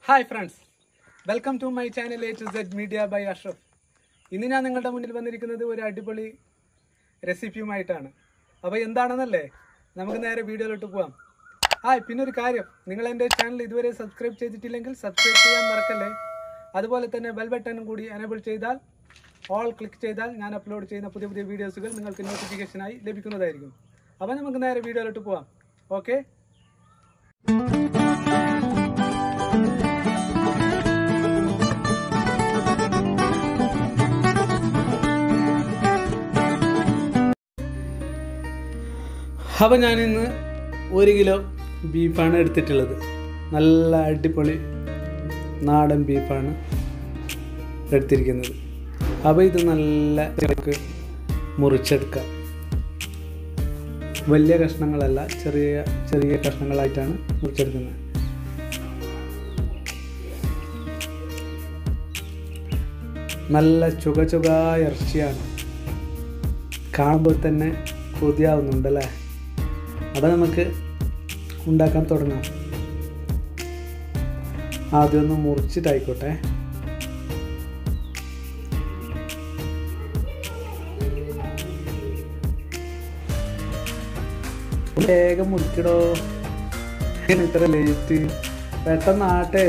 hi friends welcome to my channel A to Z media by Ashraf ഇന്ന് ഞാൻ നിങ്ങളുടെ മുന്നിൽ വന്നിരിക്കുന്നത് ഒരു അടിപൊളി റെസിപ്പിയുമായിട്ടാണ് അപ്പോൾ എന്താണെന്നല്ലേ നമുക്ക് നേരെ വീഡിയോയിലോട്ട് പോവാം ഹായ് പിന്നെ ഒരു കാര്യം നിങ്ങൾ എൻ്റെ ചാനൽ ഇതുവരെ സബ്സ്ക്രൈബ് ചെയ്തിട്ടില്ലെങ്കിൽ സബ്സ്ക്രൈബ് ചെയ്യാൻ മറക്കല്ലേ അതുപോലെ തന്നെ ബെൽ ബട്ടണും കൂടി എനേബിൾ ചെയ്താൽ ഓൾ ക്ലിക്ക് ചെയ്താൽ ഞാൻ അപ്ലോഡ് ചെയ്യുന്ന പുതിയ പുതിയ വീഡിയോസുകൾ നിങ്ങൾക്ക് നോട്ടിഫിക്കേഷനായി ലഭിക്കുന്നതായിരിക്കും അപ്പോൾ നമുക്ക് നേരെ വീഡിയോയിലോട്ട് പോവാം ഓക്കെ അപ്പോൾ ഞാനിന്ന് ഒരു കിലോ ബീഫാണ് എടുത്തിട്ടുള്ളത് നല്ല അടിപൊളി നാടൻ ബീഫാണ് എടുത്തിരിക്കുന്നത് അപ്പോൾ ഇത് നല്ല നമുക്ക് മുറിച്ചെടുക്കാം വലിയ കഷ്ണങ്ങളല്ല ചെറിയ ചെറിയ കഷ്ണങ്ങളായിട്ടാണ് മുറിച്ചെടുക്കുന്നത് നല്ല ചുക ചുക ഇറച്ചിയാണ് കാണുമ്പോൾ തന്നെ കൊതിയാവുന്നുണ്ടല്ലേ അപ്പം നമുക്ക് ഉണ്ടാക്കാൻ തുടങ്ങാം ആദ്യം ഒന്ന് മുറിച്ചിട്ടായിക്കോട്ടെ വേഗം മുറിക്കടോ ഇത്ര ലേറ്റ് പെട്ടെന്ന് ആട്ടെ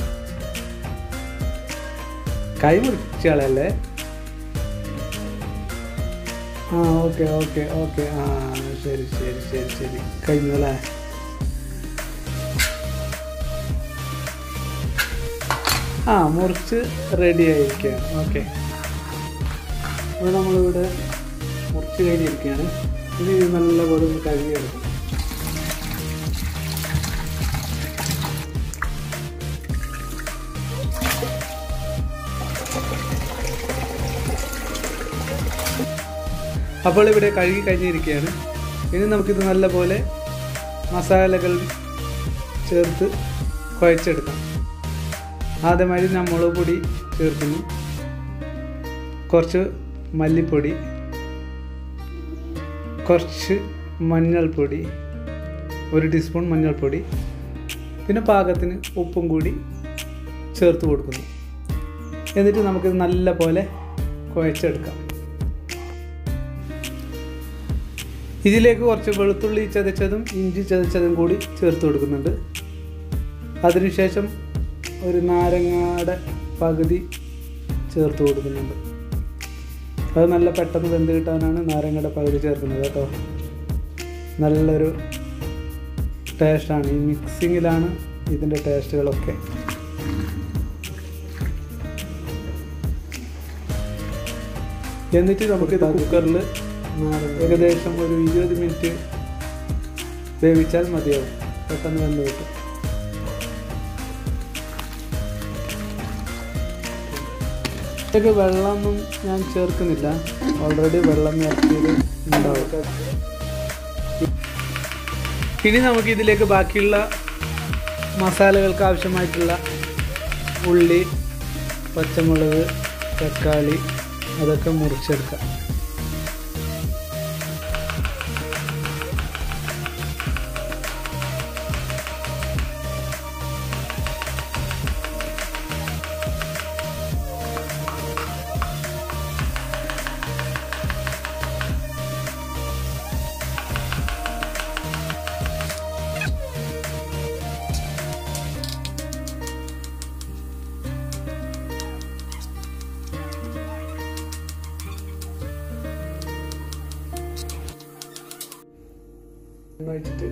കൈ മുറിച്ചാളല്ലേ ആ ഓക്കെ ഓക്കെ ഓക്കെ ആ ശരി ശരി ശരി ശരി കഴിഞ്ഞു അല്ലേ ആ മുറിച്ച് റെഡി ആയിരിക്കുകയാണ് ഓക്കെ അപ്പോൾ നമ്മളിവിടെ മുറിച്ച് കഴിഞ്ഞിരിക്കുകയാണ് ഇനി ഇത് നല്ലപോലെ ഒന്ന് കഴുകിയെടുക്കും അപ്പോൾ ഇവിടെ കഴുകി കഴിഞ്ഞിരിക്കുകയാണ് ഇനി നമുക്കിത് നല്ലപോലെ മസാലകൾ ചേർത്ത് കുഴച്ചെടുക്കാം ആദ്യമായി ഞാൻ മുളക് പൊടി ചേർക്കുന്നു കുറച്ച് മല്ലിപ്പൊടി കുറച്ച് മഞ്ഞൾപ്പൊടി ഒരു ടീസ്പൂൺ മഞ്ഞൾപ്പൊടി പിന്നെ പാകത്തിന് ഉപ്പും കൂടി ചേർത്ത് കൊടുക്കുന്നു എന്നിട്ട് നമുക്കിത് നല്ല പോലെ കുഴച്ചെടുക്കാം ഇതിലേക്ക് കുറച്ച് വെളുത്തുള്ളി ചതച്ചതും ഇഞ്ചി ചതച്ചതും കൂടി ചേർത്ത് കൊടുക്കുന്നുണ്ട് അതിനുശേഷം ഒരു നാരങ്ങയുടെ പകുതി ചേർത്ത് കൊടുക്കുന്നുണ്ട് അത് നല്ല പെട്ടെന്ന് വെന്ത് കിട്ടാനാണ് നാരങ്ങയുടെ പകുതി ചേർക്കുന്നത് കേട്ടോ നല്ലൊരു ടേസ്റ്റാണ് ഈ മിക്സിങ്ങിലാണ് ഇതിൻ്റെ ടേസ്റ്റുകളൊക്കെ എന്നിട്ട് നമുക്കിത് കുക്കറിൽ ഏകദേശം ഒരു ഇരുപത് മിനിറ്റ് വേവിച്ചാൽ മതിയാവും പെട്ടെന്ന് വെന്ത് കിട്ടും ഇതിലേക്ക് വെള്ളമൊന്നും ഞാൻ ചേർക്കുന്നില്ല ഓൾറെഡി വെള്ളം ഇറക്കിയത് ഉണ്ടാവും ഇനി നമുക്ക് ഇതിലേക്ക് ബാക്കിയുള്ള മസാലകൾക്ക് ആവശ്യമായിട്ടുള്ള ഉള്ളി പച്ചമുളക് തക്കാളി അതൊക്കെ മുറിച്ചെടുക്കാം വെച്ചിട്ട്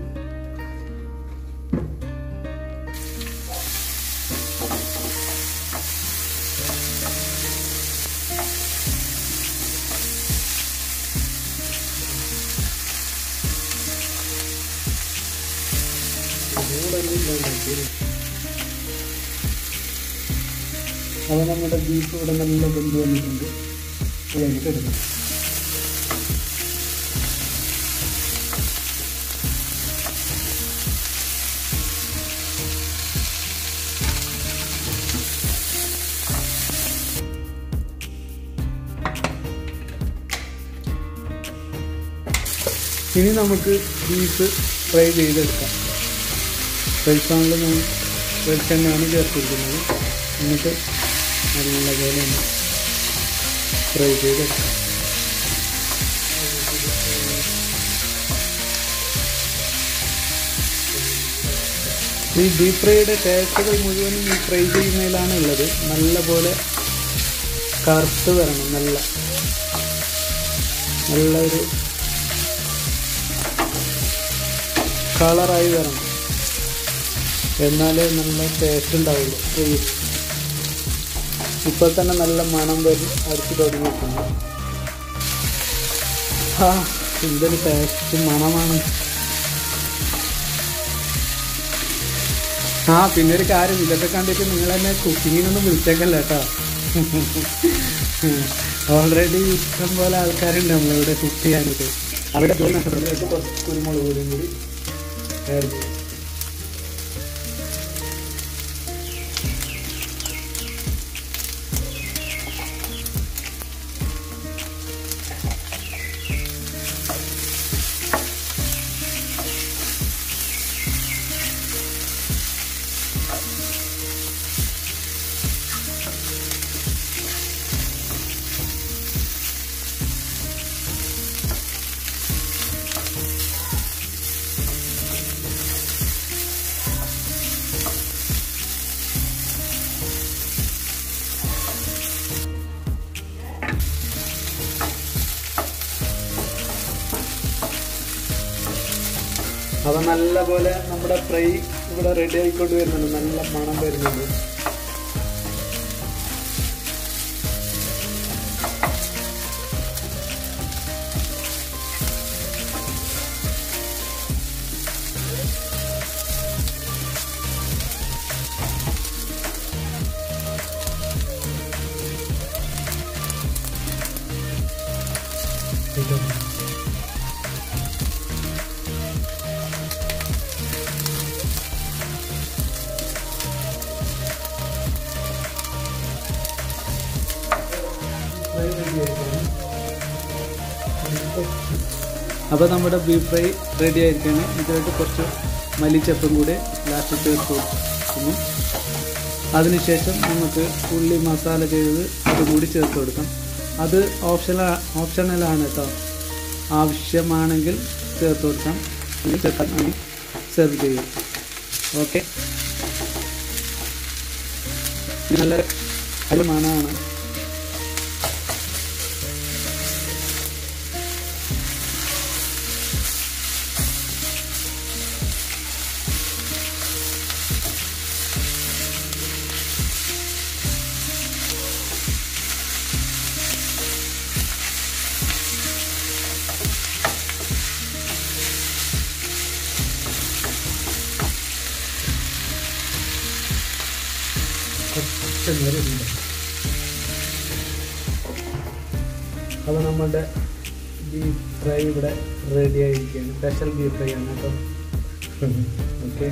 അത് നമ്മുടെ ബീഫ് ഇവിടെ നല്ല ബന്ധു വന്നിട്ടുണ്ട് അതിലേക്ക് എടുക്കും ഇനി നമുക്ക് ബീഫ് ഫ്രൈ ചെയ്തെടുക്കാം ഫ്രൈ പാനിൽ ഞാൻ വെളിച്ചെണ്ണയാണ് ചേർത്തിരിക്കുന്നത് എന്നിട്ട് നല്ലപോലെ ഒന്ന് ഫ്രൈ ചെയ്തെടുക്കാം ഈ ഡീപ് ഫ്രൈയുടെ ടേസ്റ്റുകൾ മുഴുവനും ഈ ഫ്രൈ ചെയ്യുന്നതിലാണ് ഉള്ളത് നല്ലപോലെ കറുത്ത് വരണം നല്ല നല്ലൊരു കളറായി വരണം എന്നാലേ നല്ല ടേസ്റ്റ് ഉണ്ടാവുള്ളൂ ഫ്രൈ ഇപ്പോൾ തന്നെ നല്ല മണം വരും അടിച്ചു തുടങ്ങിയിട്ടുണ്ട് ആ എന്തൊരു ടേസ്റ്റ് മണമാണ് ആ പിന്നെ ഒരു കാര്യം ഇതൊക്കെ കണ്ടിട്ട് നിങ്ങൾ എന്നെ കുക്കിങ്ങിനൊന്നും വിളിച്ചേക്കല്ല കേട്ടോ ഓൾറെഡി ഇഷ്ടം പോലെ ആൾക്കാരുണ്ട് നമ്മളിവിടെ കുക്ക് ചെയ്യാനായിട്ട് അവിടെ ജോലി നഷ്ടപ്പെട്ടു കുറച്ച് കുരുമുളക് പൊടിയും കൂടി ആഡ് ചെയ്യും അപ്പോൾ നല്ല പോലെ നമ്മുടെ ഫ്രൈ ഇവിടെ റെഡി ആയിക്കൊണ്ട് വരുന്നുണ്ട് നല്ല മണം വരുന്നുണ്ട് അപ്പോൾ നമ്മുടെ ബീഫ് ഫ്രൈ റെഡി ആയിരിക്കുകയാണ് ഇതായിട്ട് കുറച്ച് മല്ലിച്ചപ്പും കൂടെ ലാസ്റ്റ് ചേർത്ത് കൊടുക്കുന്നു അതിനുശേഷം നമുക്ക് ഉള്ളി മസാല ചെയ്തത് അതും കൂടി ചേർത്ത് കൊടുക്കാം അത് ഓപ്ഷണ ഓപ്ഷണലാണ് കേട്ടോ ആവശ്യമാണെങ്കിൽ ചേർത്ത് കൊടുക്കാം അല്ലെങ്കിൽ ചേർക്കാൻ വേണ്ടി സെർവ് ചെയ്യും ഓക്കെ നല്ല ഒരു മണമാണ് കുറച്ച് നേരം ഉണ്ട് അപ്പോൾ നമ്മുടെ ബീഫ് ഫ്രൈ ഇവിടെ റെഡി ആയിരിക്കുകയാണ് സ്പെഷ്യൽ ബീഫ് ഫ്രൈ ആണ് കേട്ടോ ഓക്കെ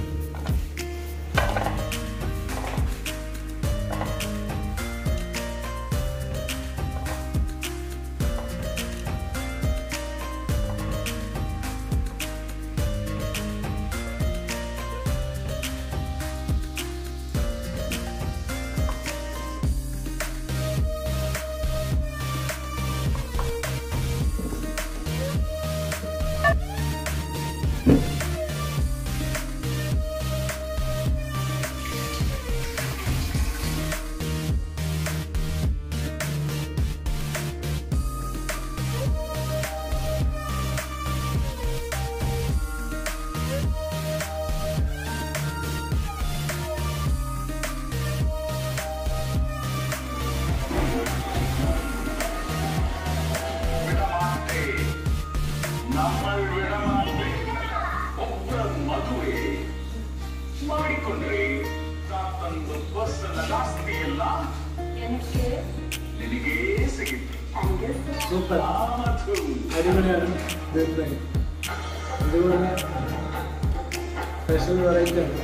നമ്മൾ വിടമാറ്റി ഒത്ത ಮದುವೆ ಮಾಡಿಕೊಂಡ್ರೆ ತಾತಂದು ಬಸ್ಸನ್ನ ಜಾಸ್ತಿ ಎಲ್ಲ എനിക്ക് ನಿನಗೇ ಸಿಗುತ್ತೆ അഞ്ച് സൂപ്പർ ಆ ಮತ್ತು അടിപൊളിയാണ് ബീഫ് ഫ്രൈ അതുപോലെ സ്പെഷ്യൽ വെറൈറ്റി ആണ്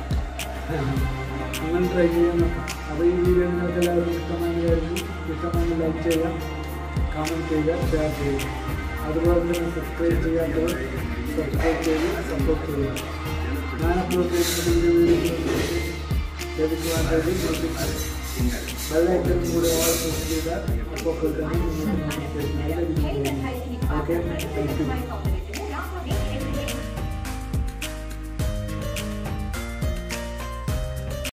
നിങ്ങൾ ട്രൈ ചെയ്യാൻ നോക്കാം അപ്പോൾ ഈ വീഡിയോ നിങ്ങൾക്ക് എല്ലാവർക്കും ഇഷ്ടമായി കരുതി ഇഷ്ടമായി ലൈക്ക് ചെയ്യുക കമൻറ്റ് ചെയ്യുക ഷെയർ ചെയ്യുക അതുപോലെ തന്നെ സബ്സ്ക്രൈബ് ചെയ്യാത്തവർ സബ്സ്ക്രൈബ് ചെയ്ത് സപ്പോർട്ട് ചെയ്യുക ഞാൻ അപ്ലോഡ് ചെയ്യുന്ന വീഡിയോ ലഭിക്കുവാൻ വേണ്ടി ബെല്ലൈക്കനും കൂടെ ഓൾ പ്രസ് ചെയ്താൽ അപ്പോൾ തന്നെ നിങ്ങൾക്ക് നോട്ടിഫിക്കേഷൻ ലഭിക്കും ഓക്കെ താങ്ക് യു